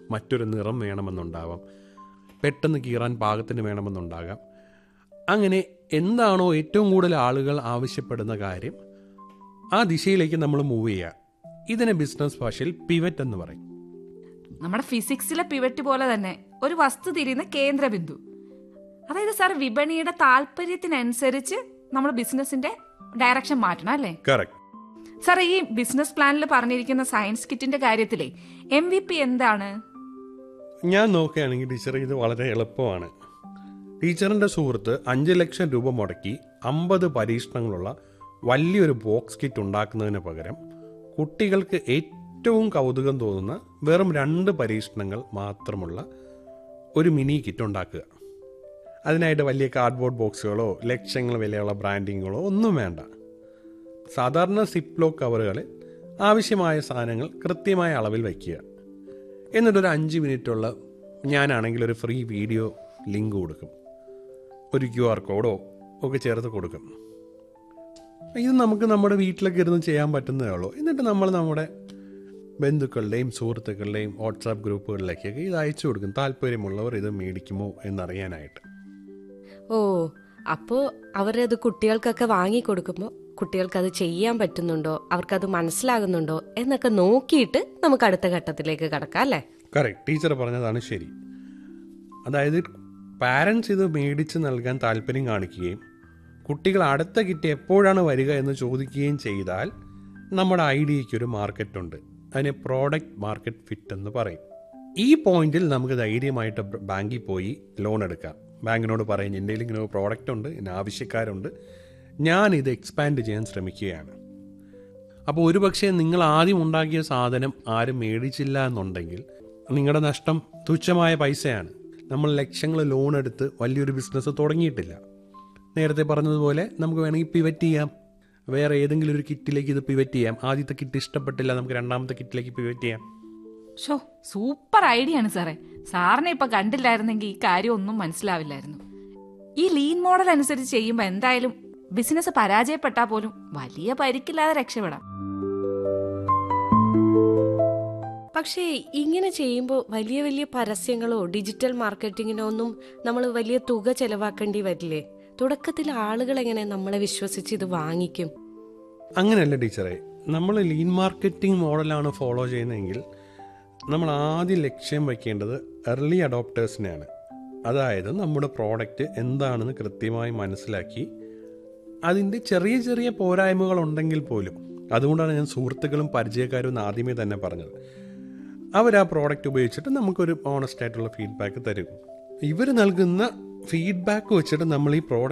മറ്റൊരു നിറം വേണമെന്നുണ്ടാവാം പെട്ടെന്ന് കീറാൻ പാകത്തിന് വേണമെന്നുണ്ടാകാം അങ്ങനെ എന്താണോ ഏറ്റവും കൂടുതൽ ആളുകൾ ആവശ്യപ്പെടുന്ന കാര്യം ആ ദിശയിലേക്ക് നമ്മൾ മൂവ് ചെയ്യുക ഇതിനെ ബിസിനസ് ഭാഷയിൽ പിവറ്റ് എന്ന് പറയും നമ്മുടെ ഫിസിക്സിലെ പിവറ്റ് പോലെ തന്നെ ഒരു വസ്തു തിരിയുന്ന കേന്ദ്രബിന്ദു അതായത് സാർ വിപണിയുടെ താല്പര്യത്തിനനുസരിച്ച് നമ്മൾ ബിസിനസിന്റെ ഡയറക്ഷൻ മാറ്റണം അല്ലേ കറക്റ്റ് സാർ ഈ ബിസിനസ് പ്ലാനിൽ പറഞ്ഞിരിക്കുന്ന സയൻസ് കിറ്റിന്റെ കാര്യത്തിലെ എം വി പി എന്താണ് ഞാൻ നോക്കുകയാണെങ്കിൽ ടീച്ചർ ഇത് വളരെ എളുപ്പമാണ് ടീച്ചറിൻ്റെ സുഹൃത്ത് അഞ്ച് ലക്ഷം രൂപ മുടക്കി അമ്പത് പരീക്ഷണങ്ങളുള്ള വലിയൊരു ബോക്സ് കിറ്റ് ഉണ്ടാക്കുന്നതിന് പകരം കുട്ടികൾക്ക് ഏറ്റവും കൗതുകം തോന്നുന്ന വെറും രണ്ട് പരീക്ഷണങ്ങൾ മാത്രമുള്ള ഒരു മിനി കിറ്റ് ഉണ്ടാക്കുക അതിനായിട്ട് വലിയ കാർഡ്ബോർഡ് ബോക്സുകളോ ലക്ഷങ്ങൾ വിലയുള്ള ബ്രാൻഡിങ്ങുകളോ ഒന്നും വേണ്ട സാധാരണ സിപ്ലോ കവറുകളിൽ ആവശ്യമായ സാധനങ്ങൾ കൃത്യമായ അളവിൽ വയ്ക്കുക എന്നിട്ടൊരു അഞ്ച് മിനിറ്റുള്ള ഞാനാണെങ്കിൽ ഒരു ഫ്രീ വീഡിയോ ലിങ്ക് കൊടുക്കും ഒരു ക്യു ആർ കോഡോ ഒക്കെ ചേർത്ത് കൊടുക്കും ഇത് നമുക്ക് നമ്മുടെ വീട്ടിലൊക്കെ ഇരുന്ന് ചെയ്യാൻ പറ്റുന്നതേ ഉള്ളൂ എന്നിട്ട് നമ്മൾ നമ്മുടെ ബന്ധുക്കളുടെയും സുഹൃത്തുക്കളുടെയും വാട്സാപ്പ് ഗ്രൂപ്പുകളിലേക്കൊക്കെ ഇത് അയച്ചു കൊടുക്കും താല്പര്യമുള്ളവർ ഇത് മേടിക്കുമോ എന്നറിയാനായിട്ട് ഓ അപ്പോൾ അവരത് കുട്ടികൾക്കൊക്കെ വാങ്ങിക്കൊടുക്കുമ്പോൾ കുട്ടികൾക്ക് അത് ചെയ്യാൻ പറ്റുന്നുണ്ടോ അവർക്കത് മനസ്സിലാകുന്നുണ്ടോ എന്നൊക്കെ നോക്കിയിട്ട് നമുക്ക് അടുത്ത ഘട്ടത്തിലേക്ക് കടക്കാം അല്ലേ കറക്റ്റ് ടീച്ചർ പറഞ്ഞതാണ് ശരി അതായത് പാരൻസ് ഇത് മേടിച്ച് നൽകാൻ താല്പര്യം കാണിക്കുകയും കുട്ടികൾ അടുത്ത കിറ്റ് എപ്പോഴാണ് വരിക എന്ന് ചോദിക്കുകയും ചെയ്താൽ നമ്മുടെ ഐഡിയയ്ക്ക് ഒരു മാർക്കറ്റ് ഉണ്ട് അതിനെ പ്രോഡക്റ്റ് മാർക്കറ്റ് ഫിറ്റ് എന്ന് പറയും ഈ പോയിന്റിൽ നമുക്ക് ധൈര്യമായിട്ട് ബാങ്കിൽ പോയി ലോൺ എടുക്കാം ബാങ്കിനോട് പറയും എൻ്റെ കയ്യിൽ ഇങ്ങനെ ഒരു പ്രോഡക്റ്റ് ഉണ്ട് ഇതിന് ആവശ്യക്കാരുണ്ട് ഞാൻ ഇത് എക്സ്പാൻഡ് ചെയ്യാൻ ശ്രമിക്കുകയാണ് അപ്പോൾ ഒരുപക്ഷെ നിങ്ങൾ ആദ്യം ഉണ്ടാക്കിയ സാധനം ആരും മേടിച്ചില്ല എന്നുണ്ടെങ്കിൽ നിങ്ങളുടെ നഷ്ടം തുച്ഛമായ പൈസയാണ് നമ്മൾ ലക്ഷങ്ങൾ ലോൺ എടുത്ത് വലിയൊരു ബിസിനസ് തുടങ്ങിയിട്ടില്ല നേരത്തെ പറഞ്ഞതുപോലെ നമുക്ക് വേണമെങ്കിൽ പിവറ്റ് ചെയ്യാം വേറെ ഏതെങ്കിലും ഒരു കിറ്റിലേക്ക് ഇത് പിവറ്റ് ചെയ്യാം ആദ്യത്തെ കിറ്റ് ഇഷ്ടപ്പെട്ടില്ല നമുക്ക് രണ്ടാമത്തെ കിറ്റിലേക്ക് പിവറ്റ് ചെയ്യാം ഷോ സൂപ്പർ ഐഡിയ ആണ് സാറേ സാറിനെ ഇപ്പൊ കണ്ടില്ലായിരുന്നെങ്കിൽ ഈ കാര്യം ഒന്നും മനസ്സിലാവില്ലായിരുന്നു ഈ ലീൻ മോഡൽ അനുസരിച്ച് ചെയ്യുമ്പോൾ എന്തായാലും ബിസിനസ് പരാജയപ്പെട്ടാൽ പോലും വലിയ പരിക്കില്ലാതെ രക്ഷപ്പെടാം പക്ഷേ ഇങ്ങനെ ചെയ്യുമ്പോൾ വലിയ വലിയ പരസ്യങ്ങളോ ഡിജിറ്റൽ മാർക്കറ്റിങ്ങിനോ ഒന്നും നമ്മൾ വലിയ തുക ചെലവാക്കേണ്ടി വരില്ലേ തുടക്കത്തിൽ ആളുകൾ എങ്ങനെ നമ്മളെ വിശ്വസിച്ച് ഇത് വാങ്ങിക്കും അങ്ങനെയല്ല ടീച്ചറെ നമ്മൾ ലീൻ മാർക്കറ്റിംഗ് മോഡലാണ് ഫോളോ ചെയ്യുന്നതെങ്കിൽ നമ്മൾ ആദ്യം ലക്ഷ്യം വയ്ക്കേണ്ടത് എർലി അഡോപ്റ്റേഴ്സിനെയാണ് അതായത് നമ്മുടെ പ്രോഡക്റ്റ് എന്താണെന്ന് കൃത്യമായി മനസ്സിലാക്കി അതിൻ്റെ ചെറിയ ചെറിയ പോരായ്മകൾ ഉണ്ടെങ്കിൽ പോലും അതുകൊണ്ടാണ് ഞാൻ സുഹൃത്തുക്കളും പരിചയക്കാരും എന്ന് ആദ്യമേ തന്നെ പറഞ്ഞത് അവർ ആ പ്രോഡക്റ്റ് ഉപയോഗിച്ചിട്ട് നമുക്കൊരു ഓണസ്റ്റ് ആയിട്ടുള്ള ഫീഡ്ബാക്ക് തരും ഇവർ നൽകുന്ന ഫീഡ്ബാക്ക് വെച്ചിട്ട് നമ്മൾ ഈ പ്രോഡക്റ്റ്